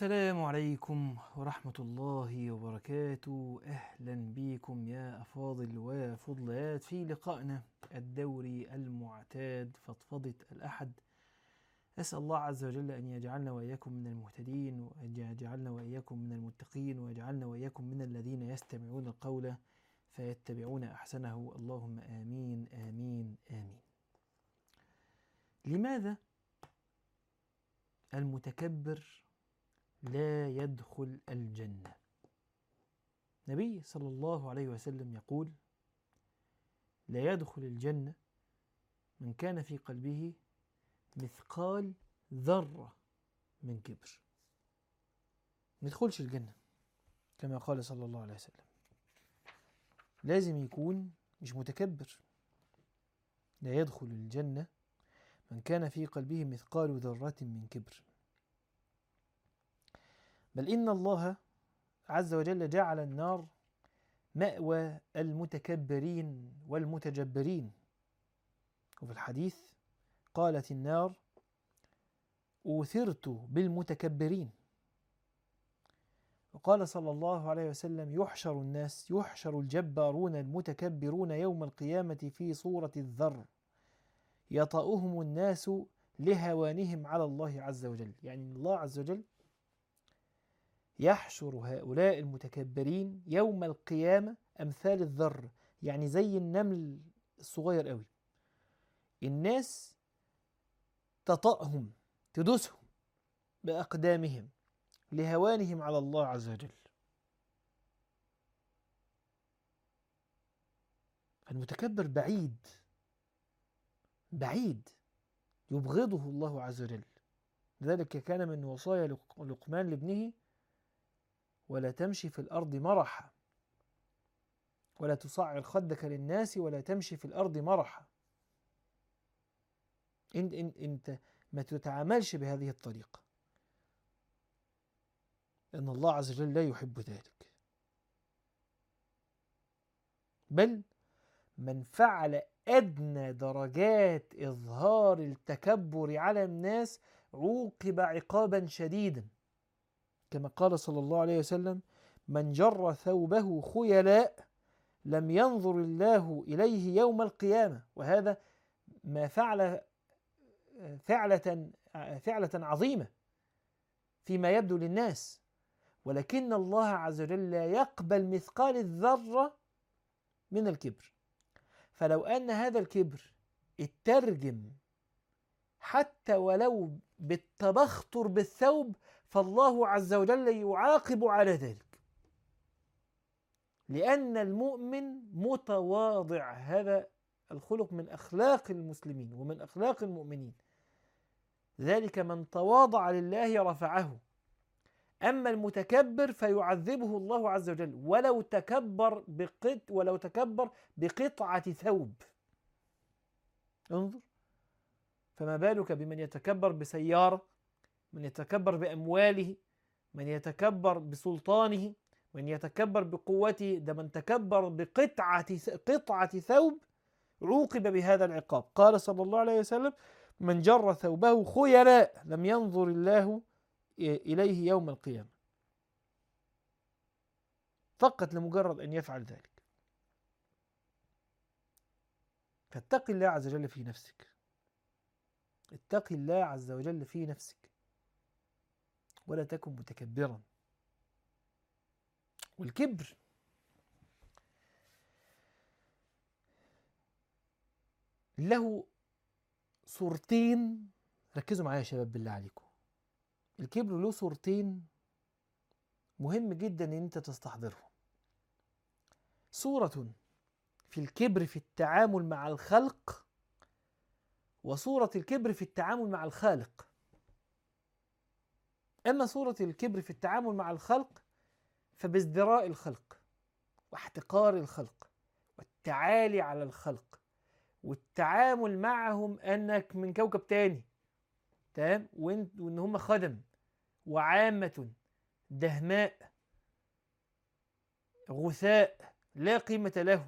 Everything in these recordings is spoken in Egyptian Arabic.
السلام عليكم ورحمة الله وبركاته أهلا بكم يا أفاضل وفضلات في لقائنا الدوري المعتاد فضفضة الأحد أسأل الله عز وجل أن يجعلنا وإياكم من المهتدين وأن يجعلنا وإياكم من المتقين ويجعلنا وإياكم من الذين يستمعون القول فيتبعون أحسنه اللهم آمين آمين آمين لماذا المتكبر لا يدخل الجنة النبي صلى الله عليه وسلم يقول لا يدخل الجنة من كان في قلبه مثقال ذرة من كبر ما يدخلش الجنة كما قال صلى الله عليه وسلم لازم يكون مش متكبر لا يدخل الجنة من كان في قلبه مثقال ذرة من كبر بل إن الله عز وجل جعل النار مأوى المتكبرين والمتجبرين وفي الحديث قالت النار أوثرت بالمتكبرين وقال صلى الله عليه وسلم يحشر الناس يحشر الجبارون المتكبرون يوم القيامة في صورة الذر يطأهم الناس لهوانهم على الله عز وجل يعني الله عز وجل يحشر هؤلاء المتكبرين يوم القيامة أمثال الذر يعني زي النمل الصغير قوي الناس تطأهم تدوسهم بأقدامهم لهوانهم على الله عز وجل المتكبر بعيد بعيد يبغضه الله عز وجل لذلك كان من وصايا لقمان لابنه ولا تمشي في الأرض مرحا ولا تصعر خدك للناس ولا تمشي في الأرض مرحا انت, انت, انت ما تتعاملش بهذه الطريقة لأن الله عز وجل لا يحب ذلك بل من فعل أدنى درجات إظهار التكبر على الناس عوقب عقابا شديدا كما قال صلى الله عليه وسلم من جر ثوبه خيلاء لم ينظر الله إليه يوم القيامة وهذا ما فعل فعلة فعلة عظيمة فيما يبدو للناس ولكن الله عز وجل لا يقبل مثقال الذرة من الكبر فلو أن هذا الكبر اترجم حتى ولو بالتبختر بالثوب فالله عز وجل يعاقب على ذلك لأن المؤمن متواضع هذا الخلق من أخلاق المسلمين ومن أخلاق المؤمنين ذلك من تواضع لله رفعه أما المتكبر فيعذبه الله عز وجل ولو تكبر بقط ولو تكبر بقطعة ثوب انظر فما بالك بمن يتكبر بسيارة من يتكبر بأمواله من يتكبر بسلطانه من يتكبر بقوته ده من تكبر بقطعة قطعة ثوب عوقب بهذا العقاب قال صلى الله عليه وسلم من جر ثوبه خيلاء لم ينظر الله إليه يوم القيامة فقط لمجرد أن يفعل ذلك فاتق الله عز وجل في نفسك اتق الله عز وجل في نفسك ولا تكن متكبرا والكبر له صورتين ركزوا معايا يا شباب بالله عليكم الكبر له صورتين مهم جدا ان انت تستحضرهم صورة في الكبر في التعامل مع الخلق وصورة الكبر في التعامل مع الخالق أما صورة الكبر في التعامل مع الخلق فبازدراء الخلق واحتقار الخلق والتعالي على الخلق والتعامل معهم انك من كوكب تاني تمام وانت وان هم خدم وعامة دهماء غثاء لا قيمة لهم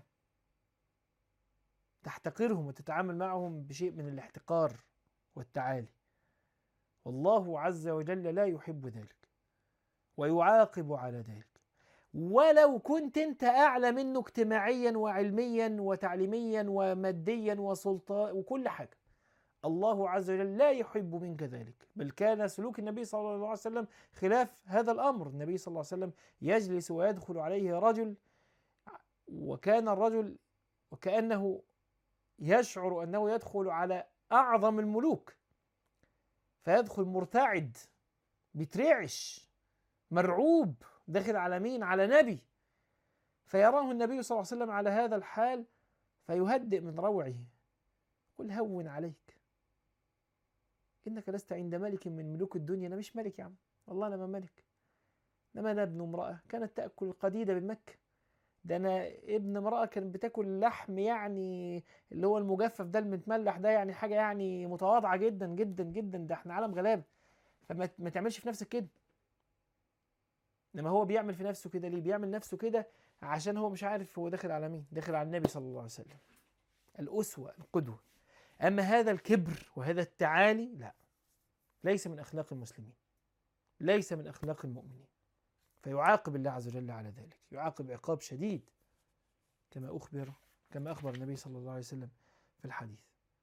تحتقرهم وتتعامل معهم بشيء من الاحتقار والتعالي والله عز وجل لا يحب ذلك ويعاقب على ذلك ولو كنت انت اعلى منه اجتماعيا وعلميا وتعليميا وماديا وسلطان وكل حاجه الله عز وجل لا يحب منك ذلك بل كان سلوك النبي صلى الله عليه وسلم خلاف هذا الامر النبي صلى الله عليه وسلم يجلس ويدخل عليه رجل وكان الرجل وكانه يشعر انه يدخل على اعظم الملوك فيدخل مرتعد بيترعش مرعوب داخل على مين على نبي فيراه النبي صلى الله عليه وسلم على هذا الحال فيهدئ من روعه قل هون عليك انك لست عند ملك من ملوك الدنيا انا مش ملك يا عم والله انا ما ملك انما انا ابن امراه كانت تاكل القديده بالمكه ده انا ابن امراه كانت بتاكل لحم يعني اللي هو المجفف ده المتملح ده يعني حاجه يعني متواضعه جدا جدا جدا ده احنا عالم غلابه فما ما تعملش في نفسك كده انما هو بيعمل في نفسه كده ليه بيعمل نفسه كده عشان هو مش عارف هو داخل على مين داخل على النبي صلى الله عليه وسلم الأسوة القدوة أما هذا الكبر وهذا التعالي لا ليس من أخلاق المسلمين ليس من أخلاق المؤمنين فيعاقب الله عز وجل على ذلك يعاقب عقاب شديد كما أخبر كما أخبر النبي صلى الله عليه وسلم في الحديث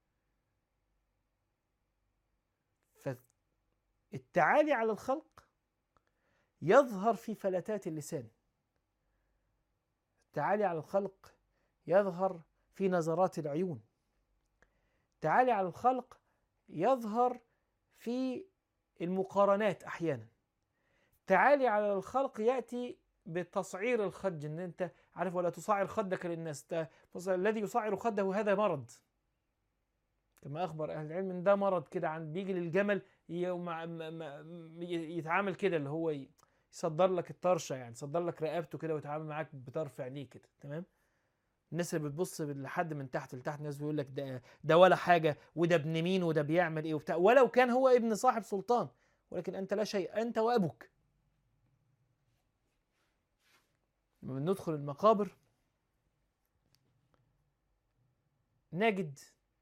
فالتعالي على الخلق يظهر في فلتات اللسان التعالي على الخلق يظهر في نظرات العيون التعالي على الخلق يظهر في المقارنات احيانا التعالي على الخلق ياتي بتصعير الخد ان انت عارف ولا تصعر خدك للناس الذي يصعر خده هذا مرض كما اخبر اهل العلم ان ده مرض كده عند بيجي للجمل يتعامل كده اللي هو يصدر لك الطرشه يعني يصدر لك رقبته كده ويتعامل معاك بطرف عينيه كده تمام الناس اللي بتبص لحد من تحت لتحت الناس بيقول لك ده ده ولا حاجه وده ابن مين وده بيعمل ايه وبتاع ولو كان هو ابن صاحب سلطان ولكن انت لا شيء انت وابوك لما ندخل المقابر نجد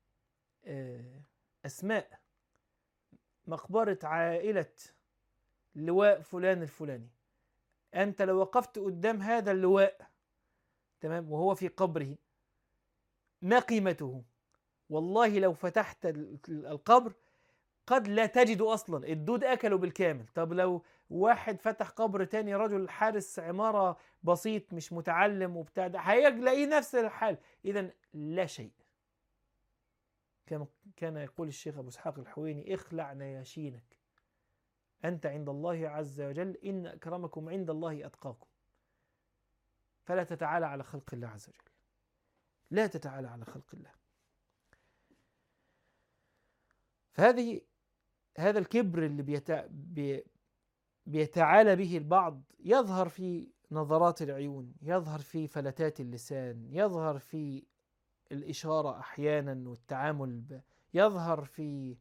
اسماء مقبره عائله لواء فلان الفلاني انت لو وقفت قدام هذا اللواء تمام وهو في قبره ما قيمته والله لو فتحت القبر قد لا تجد اصلا الدود اكله بالكامل طب لو واحد فتح قبر تاني رجل حارس عمارة بسيط مش متعلم وبتاع ده هيلاقيه نفس الحال اذا لا شيء كما كان يقول الشيخ ابو اسحاق الحويني اخلع نياشينك أنت عند الله عز وجل إن أكرمكم عند الله أتقاكم فلا تتعالى على خلق الله عز وجل لا تتعالى على خلق الله فهذه هذا الكبر اللي بيتع... بي... بيتعالى به البعض يظهر في نظرات العيون يظهر في فلتات اللسان يظهر في الإشارة أحيانا والتعامل ب... يظهر في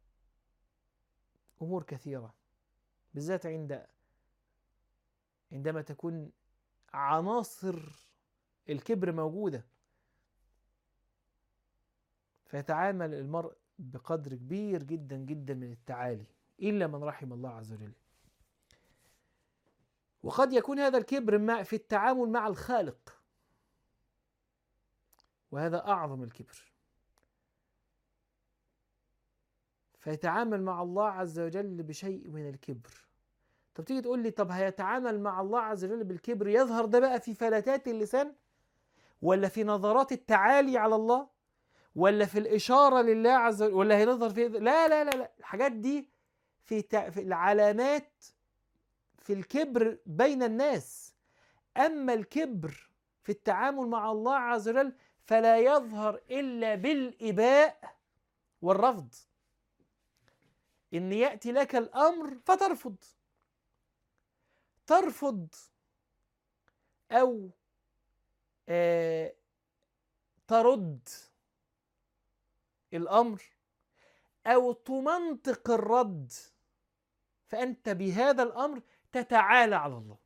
أمور كثيرة بالذات عند عندما تكون عناصر الكبر موجودة فيتعامل المرء بقدر كبير جدا جدا من التعالي إلا من رحم الله عز وجل وقد يكون هذا الكبر مع في التعامل مع الخالق وهذا أعظم الكبر فيتعامل مع الله عز وجل بشيء من الكبر طب تيجي تقول لي طب هيتعامل مع الله عز وجل بالكبر يظهر ده بقى في فلتات اللسان ولا في نظرات التعالي على الله ولا في الإشارة لله عز وجل ولا هيظهر في لا لا لا لا الحاجات دي في, تع... في العلامات في الكبر بين الناس أما الكبر في التعامل مع الله عز وجل فلا يظهر إلا بالإباء والرفض إن يأتي لك الأمر فترفض ترفض أو آه ترد الأمر أو تمنطق الرد فأنت بهذا الأمر تتعالى على الله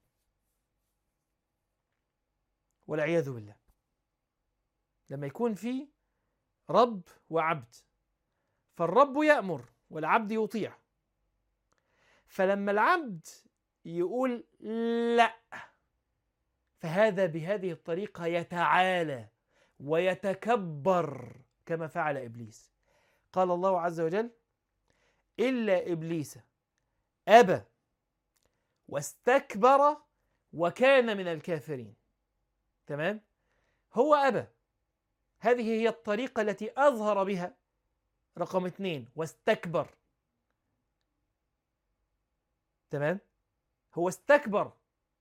والعياذ بالله لما يكون في رب وعبد فالرب يأمر والعبد يطيع فلما العبد يقول لا فهذا بهذه الطريقة يتعالى ويتكبر كما فعل إبليس قال الله عز وجل إلا إبليس أبى واستكبر وكان من الكافرين تمام هو أبى هذه هي الطريقة التي أظهر بها رقم اثنين واستكبر تمام هو استكبر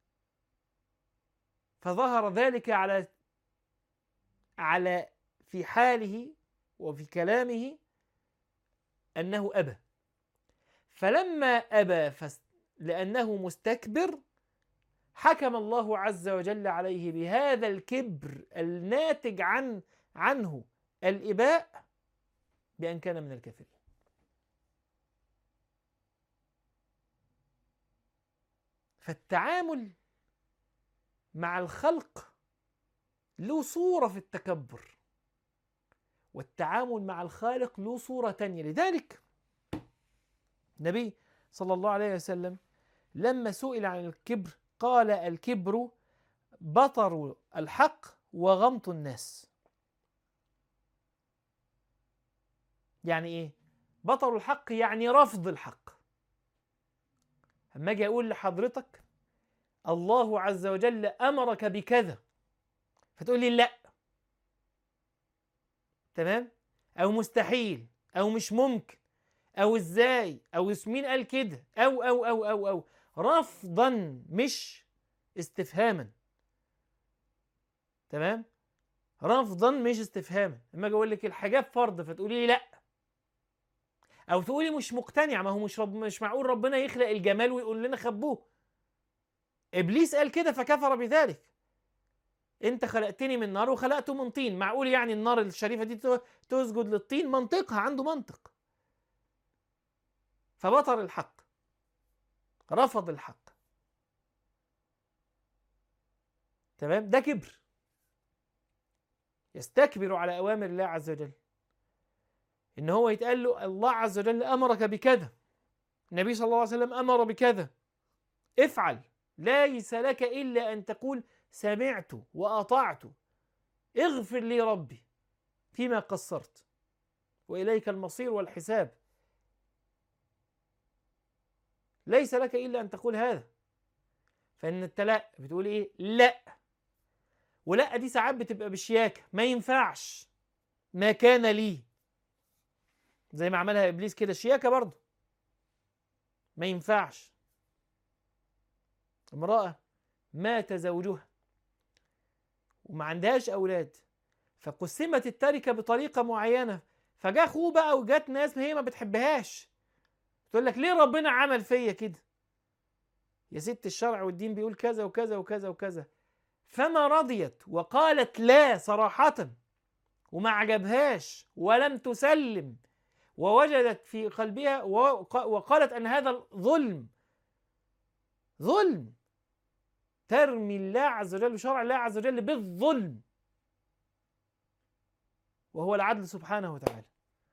فظهر ذلك على على في حاله وفي كلامه أنه أبى فلما أبى فس لأنه مستكبر حكم الله عز وجل عليه بهذا الكبر الناتج عن عنه الإباء بأن كان من الكافرين فالتعامل مع الخلق له صورة في التكبر والتعامل مع الخالق له صورة تانية لذلك النبي صلى الله عليه وسلم لما سئل عن الكبر قال الكبر بطر الحق وغمط الناس يعني ايه بطر الحق يعني رفض الحق اما اجي اقول لحضرتك الله عز وجل امرك بكذا فتقول لي لا تمام او مستحيل او مش ممكن او ازاي او مين قال كده او او او او او رفضا مش استفهاما تمام رفضا مش استفهاما لما اجي اقول لك الحجاب فرض فتقولي لي لا او تقولي مش مقتنع ما هو مش رب مش معقول ربنا يخلق الجمال ويقول لنا خبوه ابليس قال كده فكفر بذلك انت خلقتني من نار وخلقته من طين معقول يعني النار الشريفه دي تسجد للطين منطقها عنده منطق فبطر الحق رفض الحق تمام ده كبر يستكبر على اوامر الله عز وجل ان هو يتقال له الله عز وجل امرك بكذا النبي صلى الله عليه وسلم امر بكذا افعل ليس لك الا ان تقول سمعت واطعت اغفر لي ربي فيما قصرت واليك المصير والحساب ليس لك الا ان تقول هذا فان انت لا بتقول ايه لا ولا دي ساعات بتبقى بشياكه ما ينفعش ما كان لي زي ما عملها ابليس كده شياكه برضه ما ينفعش امراه مات زوجها وما عندهاش اولاد فقسمت التركه بطريقه معينه فجاء اخوه بقى وجات ناس هي ما بتحبهاش تقول لك ليه ربنا عمل فيا كده يا ست الشرع والدين بيقول كذا وكذا وكذا وكذا فما رضيت وقالت لا صراحة وما عجبهاش ولم تسلم ووجدت في قلبها وقالت أن هذا ظلم ظلم ترمي الله عز وجل وشرع الله عز وجل بالظلم وهو العدل سبحانه وتعالى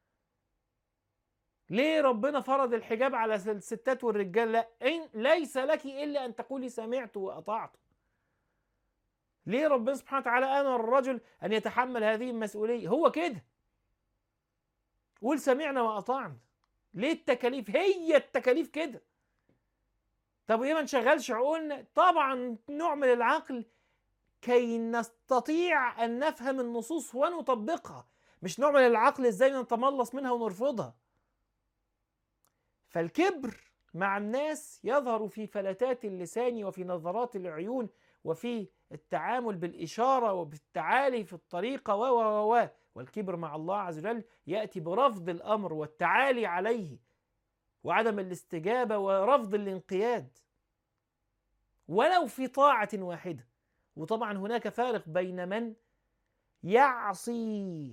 ليه ربنا فرض الحجاب على الستات والرجال لا إن ليس لك الا ان تقولي سمعت واطعت ليه ربنا سبحانه وتعالى امر الرجل ان يتحمل هذه المسؤوليه هو كده قول سمعنا واطعنا ليه التكاليف هي التكاليف كده طب ايه ما نشغلش عقولنا طبعا نعمل العقل كي نستطيع ان نفهم النصوص ونطبقها مش نعمل العقل ازاي نتملص منها ونرفضها فالكبر مع الناس يظهر في فلتات اللسان وفي نظرات العيون وفي التعامل بالإشارة وبالتعالي في الطريقة و و و والكبر مع الله عز وجل يأتي برفض الأمر والتعالي عليه وعدم الاستجابة ورفض الانقياد ولو في طاعة واحدة وطبعا هناك فارق بين من يعصي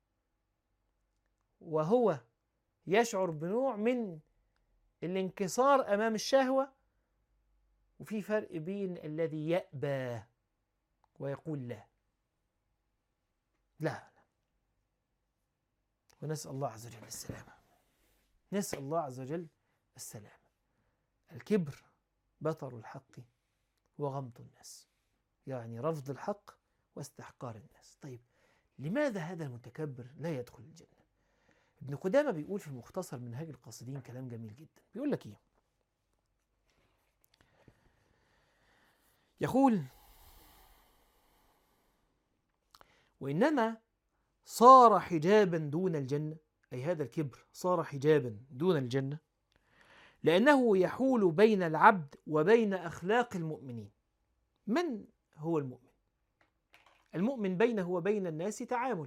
وهو يشعر بنوع من الانكسار امام الشهوه وفي فرق بين الذي يأبى ويقول لا لا لا ونسأل الله عز وجل السلامة نسأل الله عز وجل السلامة الكبر بطر الحق وغمط الناس يعني رفض الحق واستحقار الناس طيب لماذا هذا المتكبر لا يدخل الجنة ابن قدامة بيقول في مختصر منهاج القاصدين كلام جميل جدا بيقول لك ايه يقول وإنما صار حجابا دون الجنة أي هذا الكبر صار حجابا دون الجنة لأنه يحول بين العبد وبين أخلاق المؤمنين من هو المؤمن؟ المؤمن بينه وبين الناس تعامل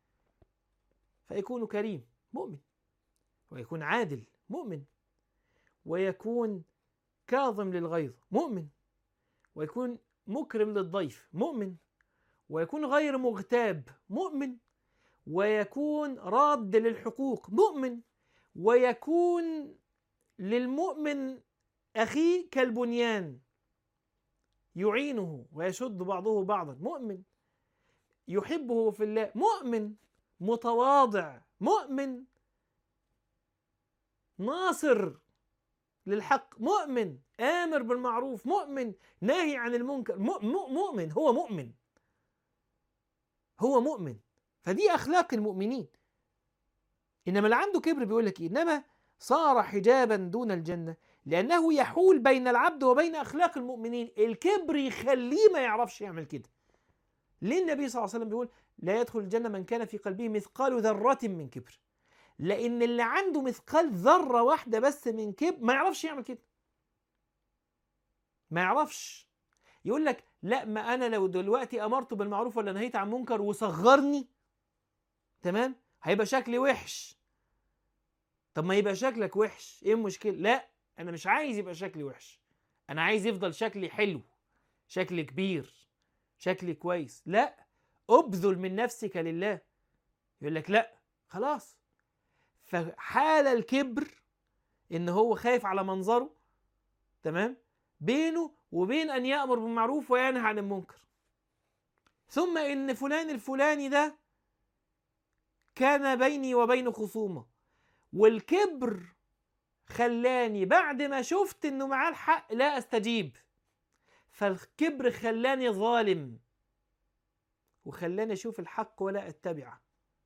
فيكون كريم مؤمن ويكون عادل مؤمن ويكون كاظم للغيظ مؤمن ويكون مكرم للضيف مؤمن ويكون غير مغتاب مؤمن ويكون راد للحقوق مؤمن ويكون للمؤمن أخيه كالبنيان يعينه ويشد بعضه بعضا مؤمن يحبه في الله مؤمن متواضع مؤمن ناصر للحق مؤمن آمر بالمعروف مؤمن ناهي عن المنكر مؤمن هو مؤمن هو مؤمن فدي أخلاق المؤمنين إنما اللي عنده كبر بيقول لك إيه إنما صار حجابا دون الجنة لأنه يحول بين العبد وبين أخلاق المؤمنين الكبر يخليه ما يعرفش يعمل كده ليه النبي صلى الله عليه وسلم بيقول لا يدخل الجنة من كان في قلبه مثقال ذرة من كبر لأن اللي عنده مثقال ذرة واحدة بس من كبر ما يعرفش يعمل كده ما يعرفش يقول لك لا ما أنا لو دلوقتي أمرت بالمعروف ولا نهيت عن منكر وصغرني تمام هيبقى شكلي وحش طب ما يبقى شكلك وحش ايه المشكله لا انا مش عايز يبقى شكلي وحش انا عايز يفضل شكلي حلو شكلي كبير شكلي كويس لا ابذل من نفسك لله يقول لك لا خلاص فحال الكبر ان هو خايف على منظره تمام بينه وبين ان يامر بالمعروف وينهى عن المنكر ثم ان فلان الفلاني ده كان بيني وبينه خصومه والكبر خلاني بعد ما شفت انه معاه الحق لا استجيب فالكبر خلاني ظالم وخلاني اشوف الحق ولا اتبعه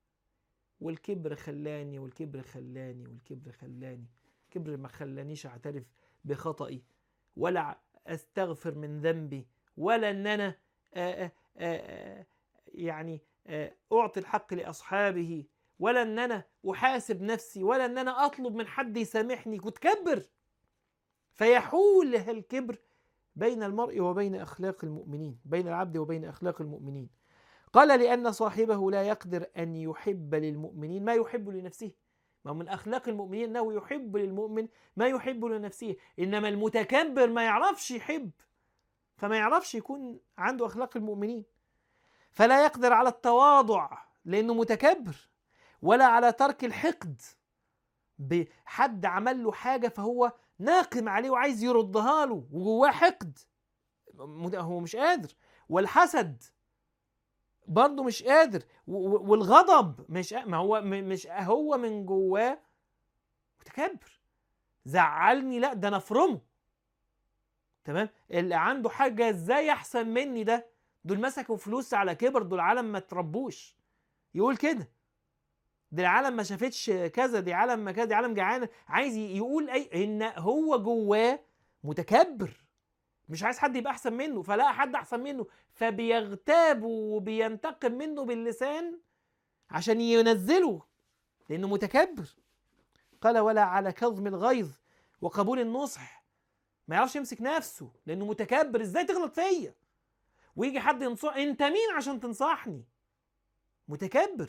والكبر خلاني والكبر خلاني والكبر خلاني الكبر ما خلانيش اعترف بخطئي ولا استغفر من ذنبي ولا ان انا آآ آآ يعني آآ اعطي الحق لاصحابه ولا ان انا احاسب نفسي ولا ان انا اطلب من حد يسامحني كنت كبر فيحول الكبر بين المرء وبين اخلاق المؤمنين بين العبد وبين اخلاق المؤمنين قال لان صاحبه لا يقدر ان يحب للمؤمنين ما يحب لنفسه ما من اخلاق المؤمنين انه يحب للمؤمن ما يحب لنفسه انما المتكبر ما يعرفش يحب فما يعرفش يكون عنده اخلاق المؤمنين فلا يقدر على التواضع لانه متكبر ولا على ترك الحقد بحد عمل له حاجه فهو ناقم عليه وعايز يردها له وجواه حقد هو مش قادر والحسد برضه مش قادر والغضب مش ما هو مش هو من جواه متكبر زعلني لا ده انا افرمه تمام اللي عنده حاجه ازاي احسن مني ده دول مسكوا فلوس على كبر دول عالم ما تربوش يقول كده دي العالم ما شافتش كذا دي عالم ما كذا دي عالم جعان عايز يقول اي ان هو جواه متكبر مش عايز حد يبقى احسن منه فلا حد احسن منه فبيغتاب وبينتقم منه باللسان عشان ينزله لانه متكبر قال ولا على كظم الغيظ وقبول النصح ما يعرفش يمسك نفسه لانه متكبر ازاي تغلط فيا ويجي حد ينصح انت مين عشان تنصحني متكبر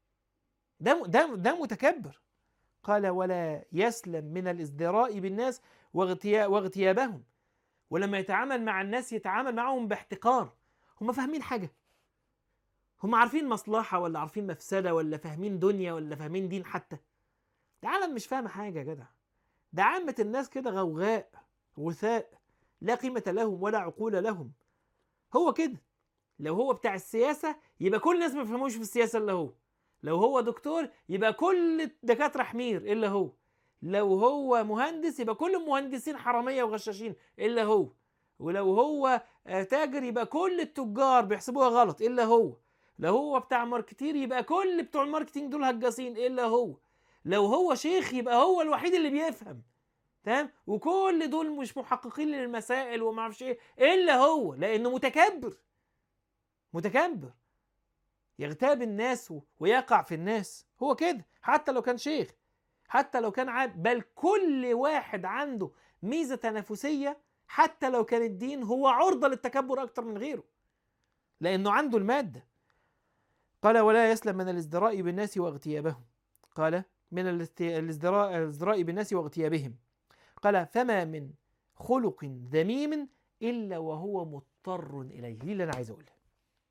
ده ده ده متكبر قال ولا يسلم من الازدراء بالناس واغتيابهم ولما يتعامل مع الناس يتعامل معهم باحتقار هم فاهمين حاجة هم عارفين مصلحة ولا عارفين مفسدة ولا فاهمين دنيا ولا فاهمين دين حتى ده عالم مش فاهم حاجة يا جدع ده عامة الناس كده غوغاء غثاء لا قيمة لهم ولا عقول لهم هو كده لو هو بتاع السياسة يبقى كل الناس ما بيفهموش في السياسة إلا هو لو هو دكتور يبقى كل الدكاترة حمير إلا هو لو هو مهندس يبقى كل المهندسين حراميه وغشاشين الا هو ولو هو آه، تاجر يبقى كل التجار بيحسبوها غلط الا هو لو هو بتاع ماركتير يبقى كل بتوع الماركتينج دول هجاسين الا هو لو هو شيخ يبقى هو الوحيد اللي بيفهم تمام وكل دول مش محققين للمسائل وما اعرفش ايه الا هو لانه متكبر متكبر يغتاب الناس و- ويقع في الناس هو كده حتى لو كان شيخ حتى لو كان عاد بل كل واحد عنده ميزة تنافسية حتى لو كان الدين هو عرضة للتكبر أكتر من غيره لأنه عنده المادة قال ولا يسلم من الازدراء بالناس واغتيابهم قال من الاست- الازدراء الازدراء بالناس واغتيابهم قال فما من خلق ذميم إلا وهو مضطر إليه دي اللي أنا عايز أقولها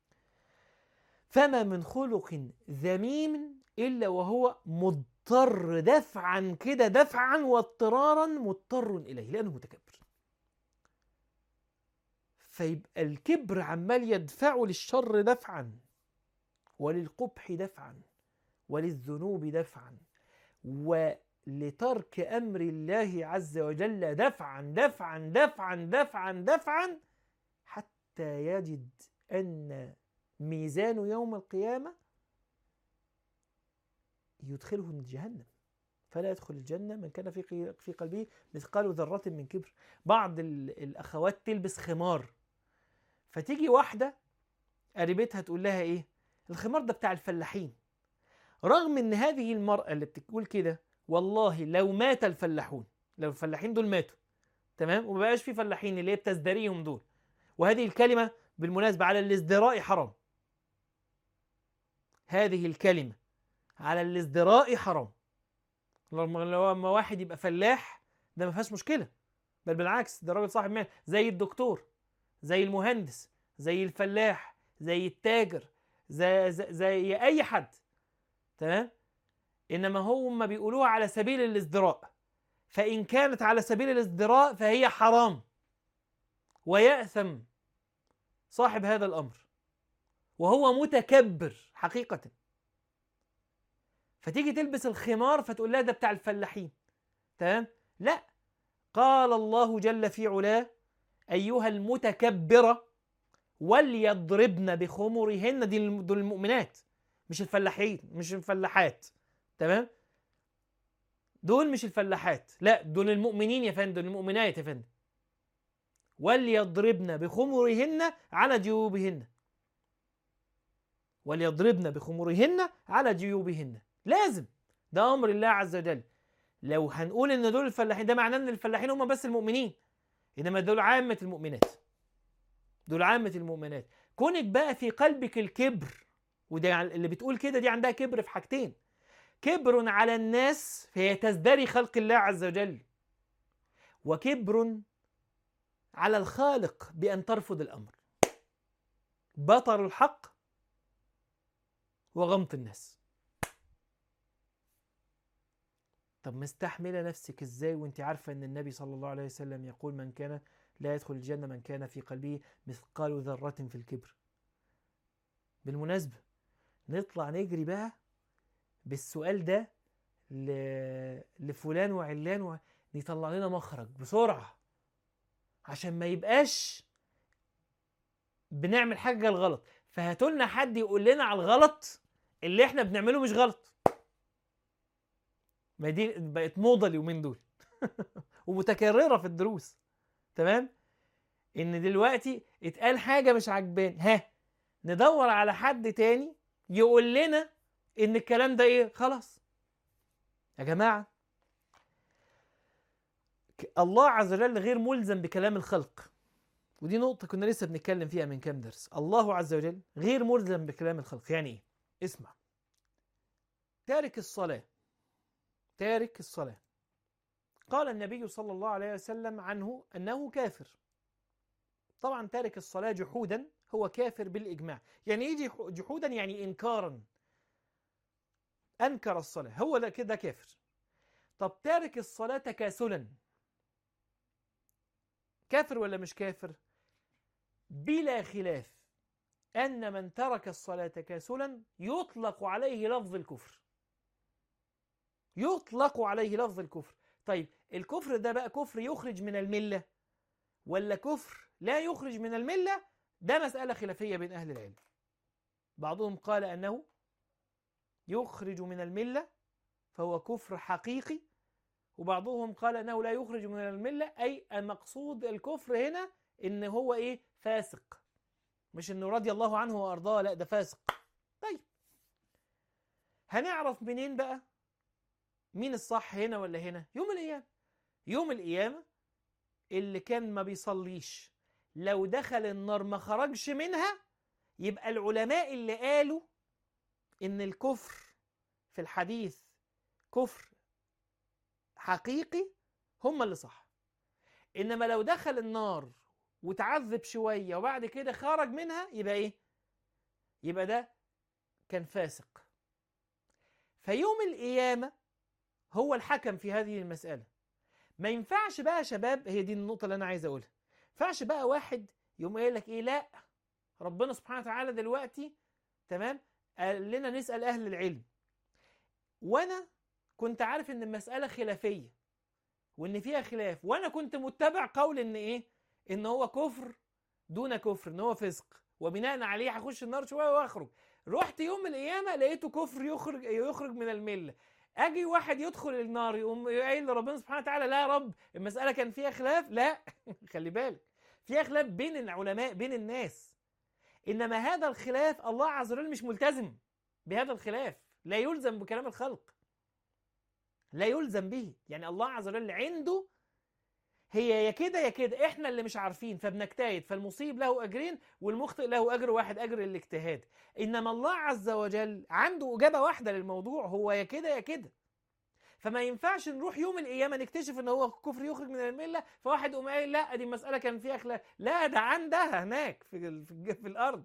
فما من خلق ذميم إلا وهو مضطر دفعا كده دفعا واضطرارا مضطر إليه لأنه متكبر فيبقى الكبر عمال يدفعه للشر دفعا وللقبح دفعا وللذنوب دفعا ولترك أمر الله عز وجل دفعا دفعا دفعا دفعا دفعا حتى يجد أن ميزان يوم القيامة يدخله جهنم فلا يدخل الجنة من كان في قي- في قلبه مثقال ذرة من كبر بعض ال- الأخوات تلبس خمار فتيجي واحدة قريبتها تقول لها إيه الخمار ده بتاع الفلاحين رغم ان هذه المرأة اللي بتقول كده والله لو مات الفلاحون لو الفلاحين دول ماتوا تمام وما بقاش في فلاحين اللي هي بتزدريهم دول وهذه الكلمة بالمناسبة على الازدراء حرام هذه الكلمة على الازدراء حرام لما لما واحد يبقى فلاح ده ما فيهاش مشكلة بل بالعكس ده راجل صاحب مال زي الدكتور زي المهندس زي الفلاح زي التاجر زي, زي, زي اي حد تمام انما هم بيقولوها على سبيل الازدراء فان كانت على سبيل الازدراء فهي حرام ويأثم صاحب هذا الامر وهو متكبر حقيقة فتيجي تلبس الخمار فتقول لها ده بتاع الفلاحين تمام لا قال الله جل في علاه ايها المتكبره وليضربن بخمرهن دي الم- دول المؤمنات مش الفلاحين مش الفلاحات تمام دول مش الفلاحات لا دول المؤمنين يا فندم دول المؤمنات يا فندم وليضربن بخمرهن على جيوبهن وليضربن بخمرهن على جيوبهن لازم ده امر الله عز وجل لو هنقول ان دول الفلاحين ده معناه ان الفلاحين هم بس المؤمنين انما دول عامه المؤمنات دول عامه المؤمنات كونك بقى في قلبك الكبر ودي عن- اللي بتقول كده دي عندها كبر في حاجتين كبر على الناس فهي تزدري خلق الله عز وجل وكبر على الخالق بأن ترفض الأمر بطر الحق وغمط الناس طب مستحملة نفسك ازاي وانت عارفة ان النبي صلى الله عليه وسلم يقول من كان لا يدخل الجنة من كان في قلبه مثقال ذرة في الكبر بالمناسبة نطلع نجري بقى بالسؤال ده ل... لفلان وعلان و... يطلع لنا مخرج بسرعة عشان ما يبقاش بنعمل حاجة الغلط فهاتولنا حد يقول لنا على الغلط اللي احنا بنعمله مش غلط ما دي بقت موضة اليومين دول ومتكررة في الدروس تمام ان دلوقتي اتقال حاجة مش عجبان ها ندور على حد تاني يقول لنا ان الكلام ده ايه خلاص يا جماعة ك- الله عز وجل غير ملزم بكلام الخلق ودي نقطة كنا لسه بنتكلم فيها من كام درس الله عز وجل غير ملزم بكلام الخلق يعني ايه اسمع تارك الصلاة تارك الصلاة قال النبي صلى الله عليه وسلم عنه أنه كافر طبعا تارك الصلاة جحودا هو كافر بالإجماع يعني ايه جح- جحودا يعني إنكارا أنكر الصلاة هو ده كده كافر طب تارك الصلاة تكاسلا كافر ولا مش كافر بلا خلاف أن من ترك الصلاة تكاسلا يطلق عليه لفظ الكفر يطلق عليه لفظ الكفر طيب الكفر ده بقى كفر يخرج من الملة ولا كفر لا يخرج من الملة ده مسألة خلافية بين أهل العلم بعضهم قال أنه يخرج من الملة فهو كفر حقيقي وبعضهم قال أنه لا يخرج من الملة أي المقصود الكفر هنا إن هو إيه فاسق مش إنه رضي الله عنه وأرضاه لا ده فاسق طيب هنعرف منين بقى مين الصح هنا ولا هنا يوم القيامة يوم القيامة اللي كان ما بيصليش لو دخل النار ما خرجش منها يبقى العلماء اللي قالوا ان الكفر في الحديث كفر حقيقي هم اللي صح انما لو دخل النار وتعذب شويه وبعد كده خرج منها يبقى ايه يبقى ده كان فاسق فيوم القيامه هو الحكم في هذه المساله ما ينفعش بقى يا شباب هي دي النقطه اللي انا عايز اقولها ما ينفعش بقى واحد يقوم قايل لك ايه لا ربنا سبحانه وتعالى دلوقتي تمام قال لنا نسال اهل العلم وانا كنت عارف ان المساله خلافيه وان فيها خلاف وانا كنت متبع قول ان ايه ان هو كفر دون كفر ان هو فسق وبناء عليه هخش النار شويه واخرج رحت يوم القيامه لقيته كفر يخرج يخرج من المله اجي واحد يدخل النار يقوم قايل لربنا سبحانه وتعالى لا يا رب المساله كان فيها خلاف لا خلي بالك فيها خلاف بين العلماء بين الناس انما هذا الخلاف الله عز وجل مش ملتزم بهذا الخلاف لا يلزم بكلام الخلق لا يلزم به يعني الله عز وجل عنده هي يا كده يا كده احنا اللي مش عارفين فبنجتهد فالمصيب له اجرين والمخطئ له اجر واحد اجر الاجتهاد انما الله عز وجل عنده اجابه واحده للموضوع هو يا كده يا كده فما ينفعش نروح يوم القيامه نكتشف ان هو كفر يخرج من المله فواحد يقوم قايل لا دي المساله كان فيها خلاف لا ده عندها هناك في ال- في, الج- في الارض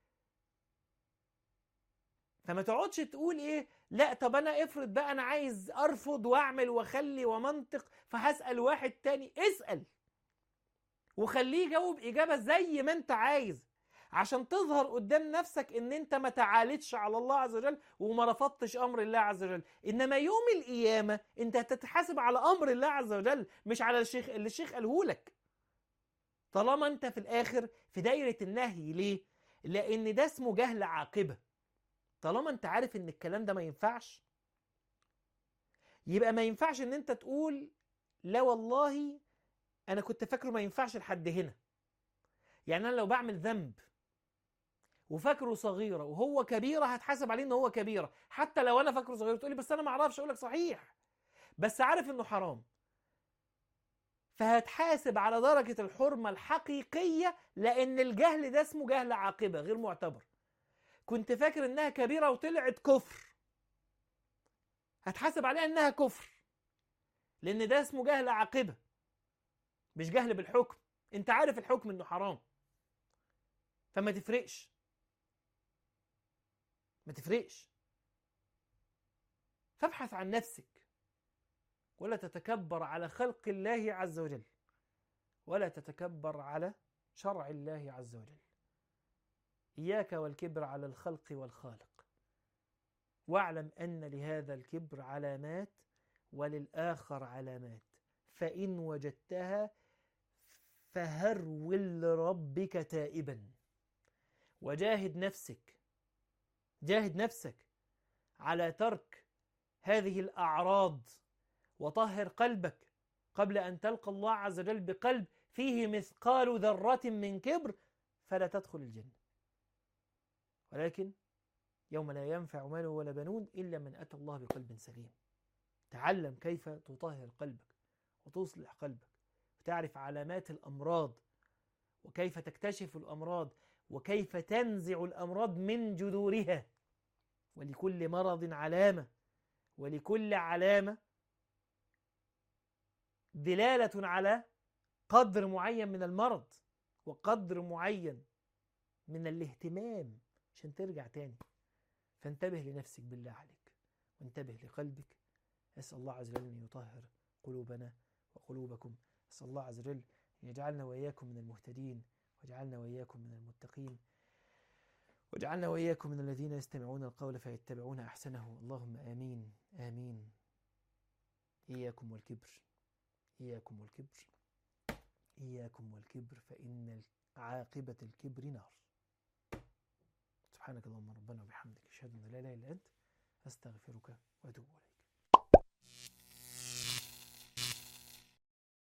فما تقعدش تقول ايه لا طب انا افرض بقى انا عايز ارفض واعمل واخلي ومنطق فهسال واحد تاني اسال وخليه يجاوب اجابه زي ما انت عايز عشان تظهر قدام نفسك ان انت ما تعالتش على الله عز وجل وما رفضتش امر الله عز وجل انما يوم القيامه انت هتتحاسب على امر الله عز وجل مش على الشيخ اللي الشيخ قاله لك طالما انت في الاخر في دايره النهي ليه لان ده اسمه جهل عاقبه طالما انت عارف ان الكلام ده ما ينفعش يبقى ما ينفعش ان انت تقول لا والله انا كنت فاكره ما ينفعش لحد هنا يعني انا لو بعمل ذنب وفاكره صغيره وهو كبيره هتحاسب عليه ان هو كبيره حتى لو انا فاكره صغيره تقولي بس انا ما اعرفش اقول لك صحيح بس عارف انه حرام فهتحاسب على درجه الحرمه الحقيقيه لان الجهل ده اسمه جهل عاقبه غير معتبر كنت فاكر انها كبيره وطلعت كفر هتحاسب عليها انها كفر لان ده اسمه جهل عاقبه مش جهل بالحكم انت عارف الحكم انه حرام فما تفرقش ما تفرقش فابحث عن نفسك ولا تتكبر على خلق الله عز وجل ولا تتكبر على شرع الله عز وجل إياك والكبر على الخلق والخالق واعلم أن لهذا الكبر علامات وللآخر علامات فإن وجدتها فهرول لربك تائبا وجاهد نفسك جاهد نفسك على ترك هذه الأعراض وطهر قلبك قبل أن تلقى الله عز وجل بقلب فيه مثقال ذرة من كبر فلا تدخل الجنة ولكن يوم لا ينفع مال ولا بنون إلا من أتى الله بقلب سليم تعلم كيف تطهر قلبك وتصلح قلبك وتعرف علامات الأمراض وكيف تكتشف الأمراض وكيف تنزع الأمراض من جذورها ولكل مرض علامة ولكل علامة دلالة على قدر معين من المرض وقدر معين من الاهتمام عشان ترجع تاني فانتبه لنفسك بالله عليك وانتبه لقلبك أسأل الله عز وجل أن يطهر قلوبنا وقلوبكم أسأل الله عز وجل أن يجعلنا وإياكم من المهتدين ويجعلنا وإياكم من المتقين واجعلنا وإياكم من الذين يستمعون القول فيتبعون أحسنه اللهم آمين آمين إياكم والكبر إياكم والكبر إياكم والكبر فإن عاقبة الكبر نار سبحانك اللهم ربنا وبحمدك أشهد أن لا إله إلا أنت أستغفرك وأتوب إليك